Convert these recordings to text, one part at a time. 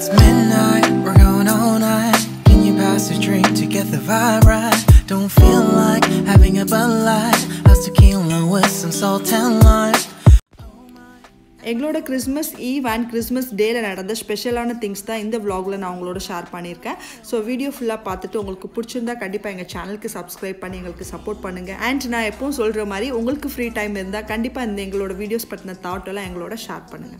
It's midnight, we're going all night. Can you pass a drink to get the vibe right? Don't feel like having a Bud Light. How's tequila with some salt and lime? எங்களோட Christmas eve and Christmas டேல நடந்த ஸ்பெஷலான things தான் இந்த vlogல நான் உங்களோட share பண்ணியிருக்கேன் ஸோ வீடியோ ஃபுல்லாக பார்த்துட்டு உங்களுக்கு பிடிச்சிருந்தா கண்டிப்பாக எங்கள் சேனலுக்கு சப்ஸ்கிரைப் பண்ணி எங்களுக்கு சப்போர்ட் பண்ணுங்கள் அண்ட் நான் எப்பவும் சொல்கிற மாதிரி உங்களுக்கு ஃப்ரீ டைம் இருந்தால் கண்டிப்பாக இந்த எங்களோட வீடியோஸ் பற்றின தாட் எல்லாம் எங்களோட ஷேர் பண்ணுங்கள்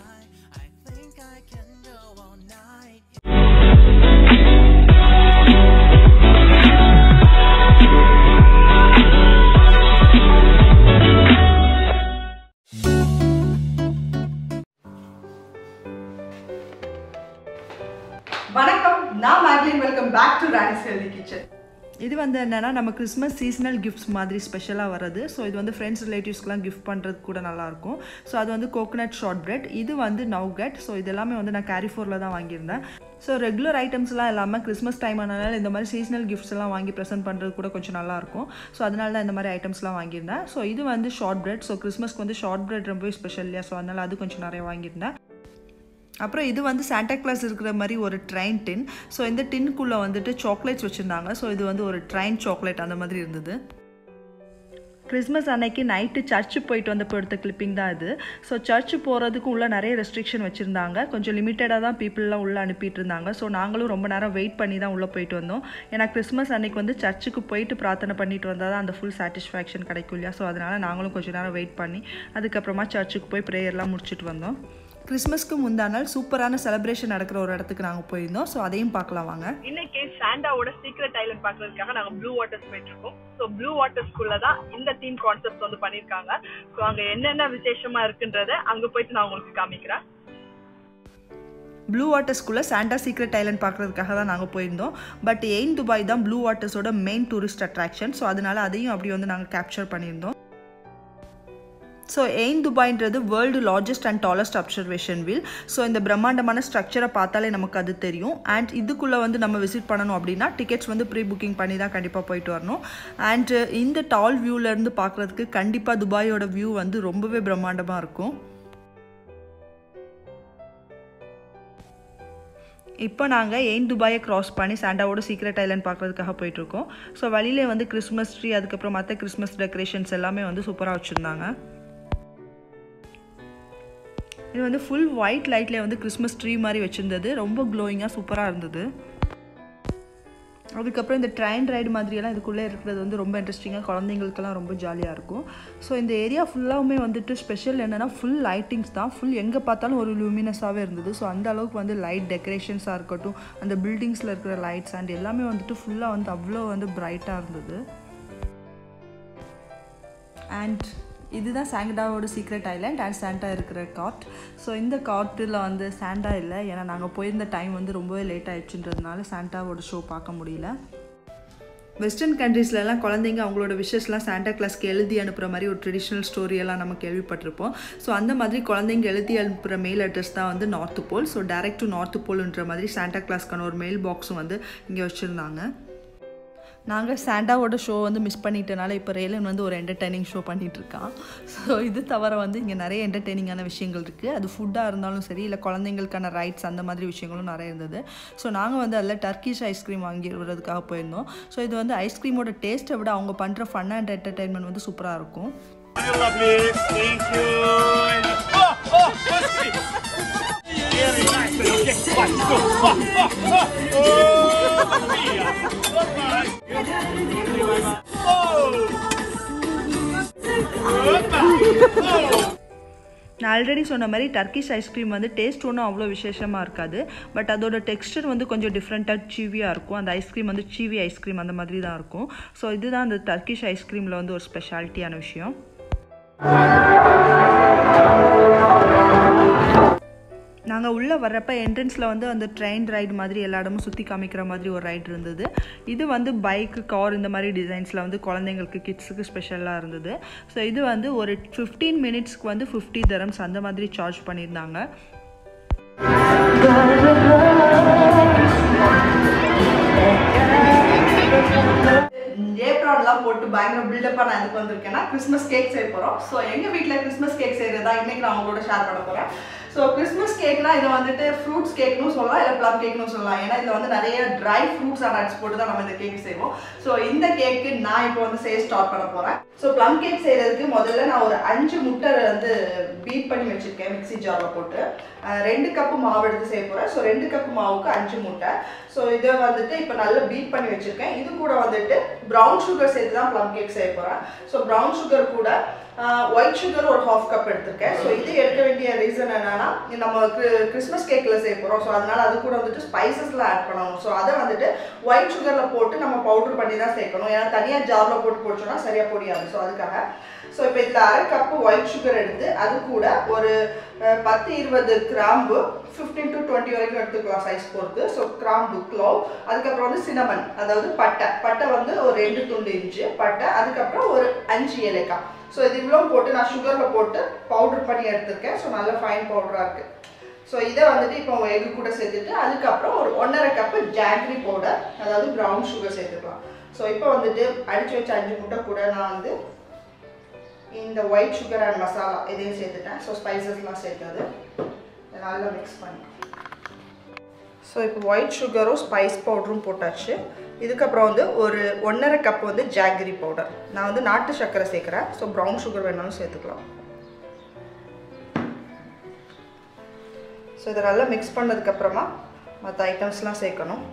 வணக்கம் நான் Maclin welcome back to Rani's healthy kitchen இது வந்து என்னென்னா நம்ம கிறிஸ்மஸ் சீசனல் கிஃப்ட்ஸ் மாதிரி ஸ்பெஷலாக வருது ஸோ இது வந்து ஃப்ரெண்ட்ஸ் ரிலேட்டிவ்ஸ்க்குலாம் கிஃப்ட் பண்ணுறதுக்கு கூட நல்லாயிருக்கும் ஸோ அது வந்து கோகனட் ஷார்ட் பிரெட் இது வந்து நவ்கட் ஸோ இது எல்லாமே வந்து நான் கேரிஃபோரில் தான் வாங்கியிருந்தேன் ஸோ ரெகுலர் ஐட்டம்ஸ்லாம் இல்லாமல் கிறிஸ்மஸ் டைம் ஆனதால இந்த மாதிரி சீசனல் கிஃப்ட்ஸ் எல்லாம் வாங்கி ப்ரெசென்ட் பண்ணுறது கூட கொஞ்சம் நல்லாயிருக்கும் ஸோ அதனால தான் இந்த மாதிரி ஐட்டம்ஸ்லாம் வாங்கியிருந்தேன் ஸோ இது வந்து ஷார்ட் பிரெட் ஸோ கிறிஸ்மஸ்க்கு வந்து ஷார்ட் பிரெட் ரொம்பவே ஸ்பெஷல் இல்லையா ஸோ அதனால் அது கொஞ்சம் நிறைய வாங்கியிருந்தேன் அப்புறம் இது வந்து சாண்டா கிளாஸ் இருக்கிற மாதிரி ஒரு ட்ரெயின் டின் ஸோ இந்த டின்குள்ளே வந்துட்டு சாக்லேட்ஸ் வச்சுருந்தாங்க ஸோ இது வந்து ஒரு ட்ரெயின் சாக்லேட் அந்த மாதிரி இருந்தது கிறிஸ்மஸ் அன்னைக்கு நைட்டு சர்ச்சு போயிட்டு வந்தப்போ எடுத்த கிளிப்பிங் தான் இது ஸோ சர்ச்சு போகிறதுக்கு உள்ள நிறைய ரெஸ்ட்ரிக்ஷன் வச்சுருந்தாங்க கொஞ்சம் லிமிட்டடாக தான் பீப்புளெலாம் உள்ளே அனுப்பிட்டு இருந்தாங்க ஸோ நாங்களும் ரொம்ப நேரம் வெயிட் பண்ணி தான் உள்ளே போயிட்டு வந்தோம் ஏன்னா கிறிஸ்மஸ் அன்னைக்கு வந்து சர்ச்சுக்கு போயிட்டு பிரார்த்தனை பண்ணிட்டு வந்தால் தான் அந்த ஃபுல் சாட்டிஸ்ஃபேக்ஷன் கிடைக்கும் இல்லையா ஸோ அதனால் நாங்களும் கொஞ்சம் நேரம் வெயிட் பண்ணி அதுக்கப்புறமா சர்ச்சுக்கு போய் ப்ரேயர்லாம் முடிச்சுட்டு வந்தோம் கிறிஸ்மஸ்க்கு முந்தா நாள் சூப்பரான செலிப்ரேஷன் நடக்கிற ஒரு இடத்துக்கு நாங்கள் போயிருந்தோம் ஸோ அதையும் பார்க்கலாம் வாங்க இன்னைக்கு சாண்டாவோட சீக்ரெட் ஐலண்ட் பாக்குறதுக்காக நாங்க ப்ளூ வாட்டர்ஸ் போயிட்டு இருக்கோம் ஸோ ப்ளூ வாட்டர்ஸ்குள்ள தான் இந்த தீம் கான்செப்ட் வந்து பண்ணிருக்காங்க ஸோ அங்க என்னென்ன விசேஷமா இருக்குன்றத அங்க போயிட்டு நான் உங்களுக்கு காமிக்கிறேன் ப்ளூ வாட்டர்ஸ்குள்ளே சாண்டா சீக்ரெட் ஐலண்ட் பார்க்குறதுக்காக தான் நாங்கள் போயிருந்தோம் பட் எயின் துபாய் தான் ப்ளூ வாட்டர்ஸோட மெயின் டூரிஸ்ட் அட்ராக்ஷன் ஸோ அதனால அதையும் அப்படி வந்து நாங்கள் கேப்சர் பண்ணியிருந்தோம் ஸோ எயின் துபாய்ன்றது world largest and tallest observation wheel so இந்த பிரம்மாண்டமான ஸ்ட்ரக்சரை பார்த்தாலே நமக்கு அது தெரியும் அண்ட் இதுக்குள்ளே வந்து நம்ம விசிட் பண்ணணும் அப்படின்னா டிக்கெட்ஸ் வந்து ப்ரீ புக்கிங் பண்ணி தான் கண்டிப்பாக போயிட்டு வரணும் அண்ட் இந்த டால் வியூலேருந்து பார்க்குறதுக்கு கண்டிப்பாக துபாயோட வியூ வந்து ரொம்பவே பிரம்மாண்டமாக இருக்கும் இப்போ நாங்கள் எயின் துபாயை க்ராஸ் பண்ணி சாண்டாவோட சீக்ரெட் ஐலண்ட் பார்க்குறதுக்காக போயிட்டுருக்கோம் ஸோ வழியிலே வந்து கிறிஸ்மஸ் ட்ரீ அதுக்கப்புறம் மற்ற கிறிஸ்மஸ் டெக்கரேஷன்ஸ் எல்லாமே வந்து சூப்பராக வச்சுருந்தாங்க இது வந்து ஃபுல் ஒயிட் லைட்லேயே வந்து கிறிஸ்மஸ் ட்ரீ மாதிரி வச்சுருந்தது ரொம்ப க்ளோயிங்காக சூப்பராக இருந்தது அதுக்கப்புறம் இந்த ட்ரெயின் ரைடு மாதிரியெல்லாம் இதுக்குள்ளே இருக்கிறது வந்து ரொம்ப இன்ட்ரெஸ்டிங்காக குழந்தைங்களுக்கெல்லாம் ரொம்ப ஜாலியாக இருக்கும் ஸோ இந்த ஏரியா ஃபுல்லாகவுமே வந்துட்டு ஸ்பெஷல் என்னென்னா ஃபுல் லைட்டிங்ஸ் தான் ஃபுல் எங்கே பார்த்தாலும் ஒரு லூமினஸாகவே இருந்தது ஸோ அந்த அளவுக்கு வந்து லைட் டெக்கரேஷன்ஸாக இருக்கட்டும் அந்த பில்டிங்ஸில் இருக்கிற லைட்ஸ் அண்ட் எல்லாமே வந்துட்டு ஃபுல்லாக வந்து அவ்வளோ வந்து பிரைட்டாக இருந்தது அண்ட் இதுதான் சாண்டாவோட சீக்ரெட் ஐலாண்ட் அண்ட் சாண்டா இருக்கிற கார்ட் ஸோ இந்த கார்ட்டில் வந்து சாண்டா இல்லை ஏன்னா நாங்கள் போயிருந்த டைம் வந்து ரொம்பவே லேட் ஆயிடுச்சுன்றதுனால சாண்டாவோட ஷோ பார்க்க முடியல வெஸ்டர்ன் கண்ட்ரீஸ்லலாம் குழந்தைங்க அவங்களோட விஷஸ்லாம் சாண்டா கிளாஸ்க்கு எழுதி அனுப்புகிற மாதிரி ஒரு ட்ரெடிஷ்னல் ஸ்டோரியெல்லாம் நம்ம கேள்விப்பட்டிருப்போம் ஸோ அந்த மாதிரி குழந்தைங்க எழுதி அனுப்புகிற மெயில் அட்ரஸ் தான் வந்து north pole so direct to north போல்ன்ற மாதிரி சாண்டா கிளாஸ்க்கான ஒரு மெயில் பாக்ஸும் வந்து இங்கே வச்சுருந்தாங்க நாங்கள் சாண்டாவோட ஷோ வந்து மிஸ் பண்ணிட்டனால இப்போ ரேலன் வந்து ஒரு என்டர்டைனிங் ஷோ பண்ணிகிட்ருக்கான் ஸோ இது தவிர வந்து இங்கே நிறைய என்டர்டெய்னிங்கான விஷயங்கள் இருக்குது அது ஃபுட்டாக இருந்தாலும் சரி இல்லை குழந்தைங்களுக்கான ரைட்ஸ் அந்த மாதிரி விஷயங்களும் நிறைய இருந்தது ஸோ நாங்கள் வந்து அதில் டர்க்கிஷ் ஐஸ்கிரீம் வாங்கி வரதுக்காக போயிருந்தோம் ஸோ இது வந்து ஐஸ்கிரீமோட டேஸ்ட்டை விட அவங்க பண்ணுற ஃபன் அண்ட் என்டர்டைன்மெண்ட் வந்து சூப்பராக இருக்கும் Lovely. Thank you. Oh, oh, crispy. Very nice. Okay, one, two, one, oh, oh. Oh, Mia. Goodbye. Oh. Goodbye. Oh. நான் ஆல்ரெடி சொன்ன மாதிரி டர்க்கிஷ் ஐஸ்கிரீம் வந்து டேஸ்ட் ஒன்றும் அவ்வளோ விசேஷமாக இருக்காது பட் அதோட டெக்ஸ்டர் வந்து கொஞ்சம் டிஃப்ரெண்ட்டாக சீவியாக இருக்கும் அந்த ஐஸ்கிரீம் வந்து சீவி ஐஸ்கிரீம் அந்த மாதிரி தான் இருக்கும் ஸோ இதுதான் அந்த டர்க்கிஷ் ஐஸ்கிரீமில் வந்து ஒரு ஸ்பெஷாலிட்டியான விஷயம் நாங்கள் உள்ளே வர்றப்ப என்ட்ரன்ஸில் வந்து அந்த ட்ரெயின் ரைடு மாதிரி எல்லா இடமும் சுற்றி காமிக்கிற மாதிரி ஒரு ரைடு இருந்தது இது வந்து பைக்கு கார் இந்த மாதிரி டிசைன்ஸில் வந்து குழந்தைங்களுக்கு கிட்ஸுக்கு ஸ்பெஷலாக இருந்தது ஸோ இது வந்து ஒரு ஃபிஃப்டீன் மினிட்ஸ்க்கு வந்து ஃபிஃப்டி தரம்ஸ் அந்த மாதிரி சார்ஜ் பண்ணியிருந்தாங்க ஏப்ரான்லாம் போட்டு பயங்கர பில்டப்பாக நான் இதுக்கு வந்திருக்கேன்னா கிறிஸ்மஸ் கேக் செய்ய போகிறோம் ஸோ எங்கள் வீட்டில் கிறிஸ்மஸ் கேக் செய்கிறது தான் இன்றைக்கி நான் உங்களோட ஷேர் பண்ண போகிறேன் ஸோ கிறிஸ்மஸ் கேக்னா இதை வந்துட்டு ஃப்ரூட்ஸ் கேக்னு சொல்லலாம் இல்லை ப்ளம் கேக்னு சொல்லலாம் ஏன்னா இதில் வந்து நிறைய ட்ரை ஃப்ரூட்ஸ் அண்ட் நட்ஸ் போட்டு தான் நம்ம இந்த கேக் செய்வோம் ஸோ இந்த கேக்கு நான் இப்போ வந்து செய்ய ஸ்டார்ட் பண்ண போகிறேன் ஸோ ப்ளம் கேக் செய்கிறதுக்கு முதல்ல நான் ஒரு அஞ்சு முட்டை வந்து பீட் பண்ணி வச்சுருக்கேன் மிக்ஸி ஜாரில் போட்டு அஹ் ரெண்டு கப்பு மாவு எடுத்து செய்ய போகிறேன் ஸோ ரெண்டு கப்பு மாவுக்கு அஞ்சு முட்டை ஸோ இதை வந்துட்டு இப்போ நல்லா பீட் பண்ணி வச்சுருக்கேன் இது கூட வந்துட்டு ப்ரௌன் சுகர் சேர்த்து தான் ப்ளம் கேக் செய்ய போகிறேன் ஸோ ப்ரௌன் சுகர் கூட ஒயிட் சுகர் ஒரு ஹாஃப் கப் எடுத்திருக்கேன் ஸோ இது எடுக்க வேண்டிய ரீசன் என்னன்னா நம்ம கிறிஸ்மஸ் கேக்கில் செய்ய போகிறோம் ஸோ அதனால அது கூட வந்துட்டு ஸ்பைசஸ்லாம் ஆட் பண்ணணும் ஸோ அதை வந்துட்டு ஒயிட் சுகரில் போட்டு நம்ம பவுடர் பண்ணி தான் சேர்க்கணும் ஏன்னா தனியாக ஜாரில் போட்டு போச்சோன்னா சரியாக பொடியாது ஸோ அதுக்காக ஸோ இப்போ இதில் அரை கப்பு ஒயிட் சுகர் எடுத்து அது கூட ஒரு அஹ், பத்து இருபது கிராம்பு ஃபிஃப்டீன் டு டுவெண்ட்டி வரைக்கும் எடுத்துக்கலாம் சைஸ் பொறுத்து ஸோ கிராம்பு க்ளோவ் அதுக்கப்புறம் வந்து சினமன் அதாவது பட்டை பட்டை வந்து ஒரு ரெண்டு துண்டு இன்ச்சு பட்டை அதுக்கப்புறம் ஒரு அஞ்சு ஏலக்காய் ஸோ இது இவ்வளோ போட்டு நான் சுகரில் போட்டு பவுடர் பண்ணி எடுத்திருக்கேன் ஸோ நல்ல ஃபைன் பவுடராக இருக்குது ஸோ இதை வந்துட்டு இப்போ எக்கு கூட சேர்த்துட்டு அதுக்கப்புறம் ஒரு ஒன்றரை கப்பு ஜாக்ரி பவுடர் அதாவது ப்ரௌன் சுகர் சேர்த்துக்கலாம் ஸோ இப்போ வந்துட்டு அடித்து வச்ச அஞ்சு முட்டை கூட நான் வந்து இந்த ஒயிட் சுகர் அண்ட் மசாலா இதையும் சேர்த்துட்டேன் ஸோ ஸ்பைசஸ்லாம் சேர்த்தது இதை நல்லா மிக்ஸ் பண்ணி ஸோ இப்போ ஒயிட் சுகரும் ஸ்பைஸ் பவுடரும் போட்டாச்சு இதுக்கப்புறம் வந்து ஒரு ஒன்றரை கப் வந்து ஜாகரி பவுடர் நான் வந்து நாட்டு சர்க்கரை சேர்க்குறேன் ஸோ ப்ரௌன் சுகர் வேணாலும் சேர்த்துக்கலாம் ஸோ இதை நல்லா மிக்ஸ் பண்ணதுக்கப்புறமா மற்ற ஐட்டம்ஸ்லாம் சேர்க்கணும்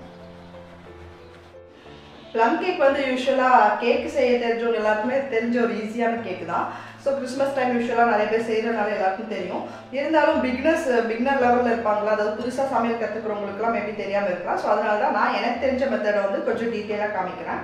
ப்ளம் கேக் வந்து யூஸ்வலாக கேக் செய்ய தெரிஞ்சவங்க எல்லாருக்குமே தெரிஞ்ச ஒரு ஈஸியான கேக் தான் ஸோ கிறிஸ்மஸ் டைம் யூஸ்வலாக நிறைய பேர் செய்கிறனால எல்லாருக்கும் தெரியும் இருந்தாலும் பிக்னஸ் பிக்னர் லெவலில் இருப்பாங்களா அதாவது புதுசாக சமையல் கற்றுக்கிறவங்களுக்குலாம் மேபி தெரியாமல் இருக்கலாம் ஸோ அதனால தான் நான் எனக்கு தெரிஞ்ச மெத்தடை வந்து கொஞ்சம் டீட்டெயிலாக காமிக்கிறேன்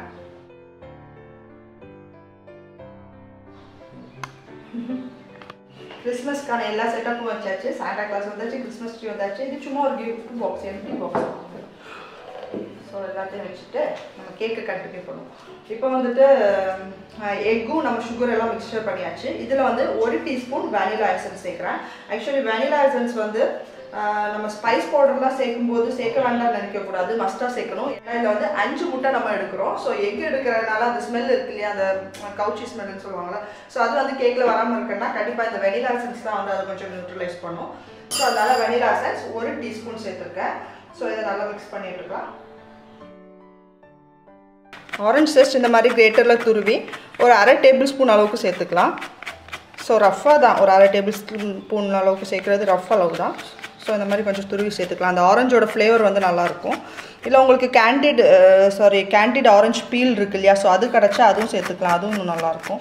கிறிஸ்மஸ்க்கான எல்லா செட்டப்பும் வச்சாச்சு சாண்டா கிளாஸ் வந்தாச்சு கிறிஸ்மஸ் ட்ரீ வந்தாச்சு இது சும்மா ஒரு gift box empty box so எல்லாத்தையும் வச்சுட்டு நம்ம கேக்கு கண்டினியூ பண்ணுவோம் இப்போ வந்துட்டு எக்கும் நம்ம சுகர் எல்லாம் மிக்சர் பண்ணியாச்சு இதில் வந்து ஒரு டீஸ்பூன் வேனிலா எசன்ஸ் சேர்க்குறேன் ஆக்சுவலி வேனிலா எசன்ஸ் வந்து ஆஹ், நம்ம ஸ்பைஸ் பவுடர்லாம் சேர்க்கும்போது சேர்க்க வேண்டாம்னு நினைக்கக்கூடாது மஸ்ட்டாக சேர்க்கணும் ஏன்னா இதில் வந்து அஞ்சு முட்டை நம்ம எடுக்கிறோம் ஸோ எக் எடுக்கிறதுனால அந்த ஸ்மெல் இருக்கு இல்லையா அந்த கவுச்சி ஸ்மெல்னு சொல்லுவாங்கள்ல ஸோ அது வந்து கேக்கில் வராமல் இருக்குன்னா கண்டிப்பாக இந்த வெனிலா எசன்ஸ் தான் வந்து அதை கொஞ்சம் நியூட்ரலைஸ் பண்ணும் ஸோ அதனால வெனிலா எசன்ஸ் ஒரு டீஸ்பூன் சேர்த்துருக்கேன் ஸோ இதை நல்லா மிக்ஸ் பண்ணிட்டு இருக்கலாம் ஆரஞ்சு ஜஸ்ட் இந்த மாதிரி கிரேட்டரில் துருவி ஒரு அரை டேபிள் ஸ்பூன் அளவுக்கு சேர்த்துக்கலாம் ஸோ ரஃப்பாக தான் ஒரு அரை டேபிள் ஸ்பூன் அளவுக்கு சேர்க்குறது ரஃப் அளவு தான் ஸோ இந்த மாதிரி கொஞ்சம் துருவி சேர்த்துக்கலாம் அந்த ஆரஞ்சோட ஃப்ளேவர் வந்து நல்லாயிருக்கும் இல்லை உங்களுக்கு candied sorry candied orange peel இருக்கு இல்லையா ஸோ அது கிடச்சா அதுவும் சேர்த்துக்கலாம் அதுவும் இன்னும் நல்லாயிருக்கும்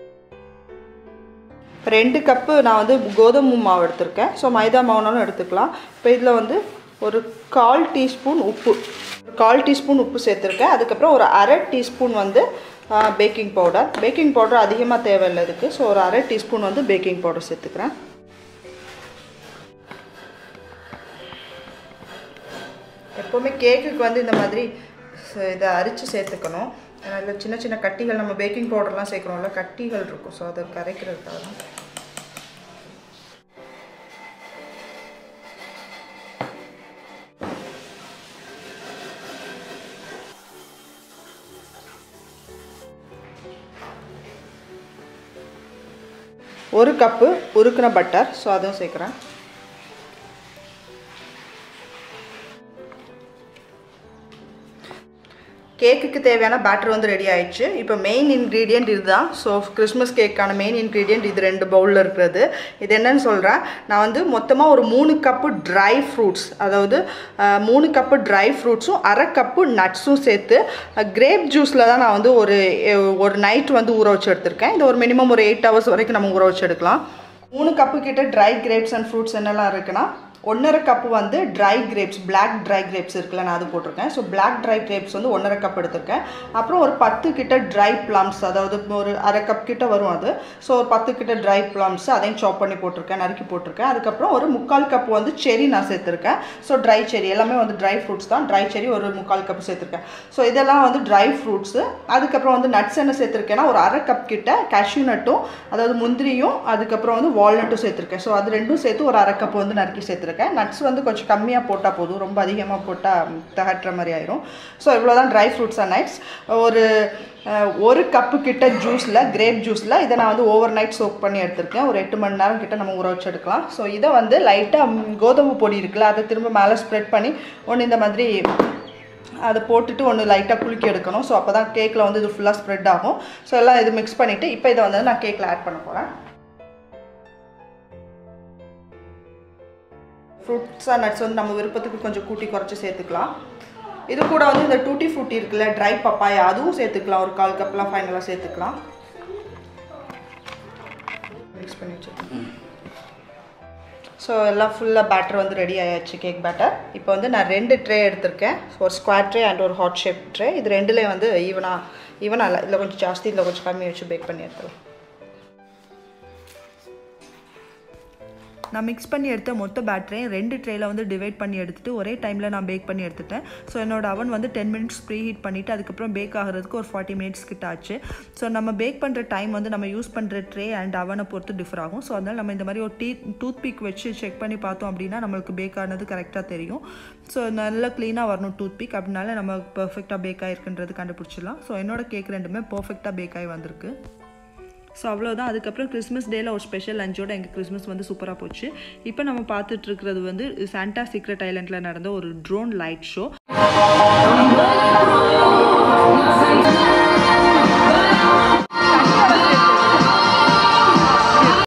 ரெண்டு கப்பு நான் வந்து கோதுமை மாவு எடுத்திருக்கேன் ஸோ மைதா மாவுனாலும் எடுத்துக்கலாம் இப்போ இதில் வந்து ஒரு கால் டீஸ்பூன் உப்பு ஒரு கால் டீஸ்பூன் உப்பு சேர்த்துருக்கேன் அதுக்கப்புறம் ஒரு அரை டீஸ்பூன் வந்து பேக்கிங் பவுடர் பேக்கிங் பவுடர் அதிகமாக தேவையில்லை இதுக்கு ஸோ ஒரு அரை டீஸ்பூன் வந்து பேக்கிங் பவுடர் சேர்த்துக்கிறேன் எப்போவுமே கேக்குக்கு வந்து இந்த மாதிரி ச- இதை அரிச்சு சேர்த்துக்கணும் ஏன்னா இதில் சின்ன சின்ன கட்டிகள் நம்ம பேக்கிங் பவுடர்லாம் சேர்க்குறோம்ல கட்டிகள் இருக்கும் ஸோ அதை கரைக்கிறதுக்காக தான் ஒரு கப்பு உருக்குன பட்டர் ஸோ அதுவும் சேர்க்குறேன் கேக்குக்கு தேவையான பேட்டர் வந்து ரெடி ஆயிடுச்சு இப்போ மெயின் இன்க்ரீடியன்ட் இதுதான் ஸோ கிறிஸ்மஸ் கேக்கான மெயின் இன்க்ரீடியன்ட் இது ரெண்டு பவுலில் இருக்கிறது இது என்னன்னு சொல்கிறேன் நான் வந்து மொத்தமாக ஒரு மூணு கப்பு ட்ரை ஃப்ரூட்ஸ் அதாவது அஹ், மூணு கப்பு ட்ரை ஃப்ரூட்ஸும் அரை கப்பு நட்ஸும் சேர்த்து கிரேப் ஜூஸில் தான் நான் வந்து ஒரு அஹ், ஒரு நைட் வந்து ஊற வச்சு எடுத்திருக்கேன் இது ஒரு மினிமம் ஒரு எயிட் ஹவர்ஸ் வரைக்கும் நம்ம ஊற வச்சு எடுக்கலாம் மூணு கப்பு கிட்ட ட்ரை கிரேப்ஸ் அண்ட் ஃப்ரூட்ஸ் என்னெல்லாம் இருக்குன்னா ஒன்றரை கப்பு வந்து dry grapes black dry grapes இருக்குல்ல நான் அது போட்டிருக்கேன் ஸோ பிளாக் ட்ரை கிரேப்ஸ் வந்து ஒன்றரை கப் எடுத்திருக்கேன் அப்புறம் ஒரு பத்து கிட்ட ட்ரை ப்ளம்ஸ் அதாவது ஒரு அரை கப் கிட்ட வரும் அது ஸோ ஒரு பத்து கிட்ட ட்ரை ப்ளம்ஸ் அதையும் சாப் பண்ணி போட்டிருக்கேன் நறுக்கி போட்டிருக்கேன் அதுக்கப்புறம் ஒரு முக்கால் கப் வந்து செரி நான் சேர்த்துருக்கேன் ஸோ ட்ரை செரி எல்லாமே வந்து ட்ரை ஃப்ரூட்ஸ் தான் ட்ரை செரி ஒரு முக்கால் கப் சேர்த்துருக்கேன் ஸோ இதெல்லாம் வந்து ட்ரை ஃப்ரூட்ஸு அதுக்கப்புறம் வந்து நட்ஸ் என்ன சேர்த்துருக்கேன்னா ஒரு அரை கப் கிட்ட கேஷ்யூ நட்டும் அதாவது முந்திரியும் அதுக்கப்புறம் வந்து வால்நட்டும் சேர்த்துருக்கேன் ஸோ அது ரெண்டும் சேர்த்து ஒரு அரை கப் வந்து நறுக்கி சேர்த்துருக்கேன் எடுத்திருக்கேன் நட்ஸ் வந்து கொஞ்சம் கம்மியாக போட்டால் போதும் ரொம்ப அதிகமாக போட்டால் தகட்டுற மாதிரி ஆயிரும் ஸோ இவ்வளோ தான் ட்ரை ஃப்ரூட்ஸ் அண்ட் நைட்ஸ் ஒரு அஹ், ஒரு கப்பு கிட்ட ஜூஸில் கிரேப் ஜூஸில் இதை நான் வந்து ஓவர் நைட் சோக் பண்ணி எடுத்திருக்கேன் ஒரு எட்டு மணி நேரம் கிட்ட நம்ம ஊற வச்சு எடுக்கலாம் ஸோ இதை வந்து லைட்டாக கோதுமை பொடி இருக்குல்ல அதை திரும்ப மேலே ஸ்ப்ரெட் பண்ணி ஒன்று இந்த மாதிரி அதை போட்டுட்டு ஒன்று லைட்டாக குலுக்கி எடுக்கணும் ஸோ அப்போ தான் கேக்கில் வந்து இது ஃபுல்லாக ஸ்ப்ரெட் ஆகும் ஸோ எல்லாம் இது மிக்ஸ் பண்ணிவிட்டு இப்போ இதை வந்து நான் கேக்கில் ஆட் பண்ண போகிறேன் ஃப்ரூட்ஸ் அண்ட் நட்ஸ் வந்து நம்ம விருப்பத்துக்கு கொஞ்சம் கூட்டி குறைச்சி சேர்த்துக்கலாம் இது கூட வந்து இந்த டூட்டி ஃப்ரூட்டி இருக்குல்ல ட்ரை பப்பாயா அதுவும் சேர்த்துக்கலாம் ஒரு கால் கப்லாம் ஃபைனலாக சேர்த்துக்கலாம் மிக்ஸ் பண்ணி வச்சுருக்கேன் ஸோ எல்லாம் ஃபுல்லாக பேட்டர் வந்து ரெடி ஆயாச்சு கேக் பேட்டர் இப்போ வந்து நான் ரெண்டு ட்ரே எடுத்திருக்கேன் ஒரு ஸ்கொயர் ட்ரே அண்ட் ஒரு ஹாட் ஷேப் ட்ரே இது ரெண்டுலேயும் வந்து ஈவனாக ஈவனாக இல்லை இதில் கொஞ்சம் ஜாஸ்தி இதில் கொஞ்சம் கம்மி வச்சு பேக் பண்ணி எடுத்துக்கலாம் நான் மிக்ஸ் பண்ணி எடுத்த மொத்த பேட்டரையும் ரெண்டு ட்ரேயில் வந்து டிவைட் பண்ணி எடுத்துட்டு ஒரே டைமில் நான் பேக் பண்ணி எடுத்துட்டேன் ஸோ என்னோட அவன் வந்து டென் மினிட்ஸ் ப்ரீ ஹீட் பண்ணிவிட்டு அதுக்கப்புறம் பேக் ஆகிறதுக்கு ஒரு ஃபார்ட்டி மினிட்ஸ் கிட்ட ஆச்சு ஸோ நம்ம பேக் பண்ணுற டைம் வந்து நம்ம யூஸ் பண்ணுற ட்ரே அண்ட் அவனை பொறுத்து டிஃபர் ஆகும் ஸோ அதனால் நம்ம இந்த மாதிரி ஒரு டீ டூத் பிக் வச்சு செக் பண்ணி பார்த்தோம் அப்படின்னா நம்மளுக்கு பேக் ஆனது கரெக்டாக தெரியும் ஸோ நல்லா க்ளீனாக வரணும் டூத் பிக் அப்படினால நம்ம பர்ஃபெக்டாக பேக் ஆகிருக்குன்றது கண்டுபிடிச்சிடலாம் ஸோ என்னோட கேக் ரெண்டுமே பர்ஃபெக்டாக பேக் ஆகி வந்திருக்கு ஸோ அவ்வளோதான் அதுக்கப்புறம் கிறிஸ்மஸ் டேயில் ஒரு ஸ்பெஷல் லஞ்சோட எங்கள் கிறிஸ்மஸ் வந்து சூப்பராக போச்சு இப்போ நம்ம பார்த்துட்டு இருக்கிறது வந்து சாண்டா சீக்ரெட் ஐலண்டில் நடந்த ஒரு ட்ரோன் லைட் ஷோ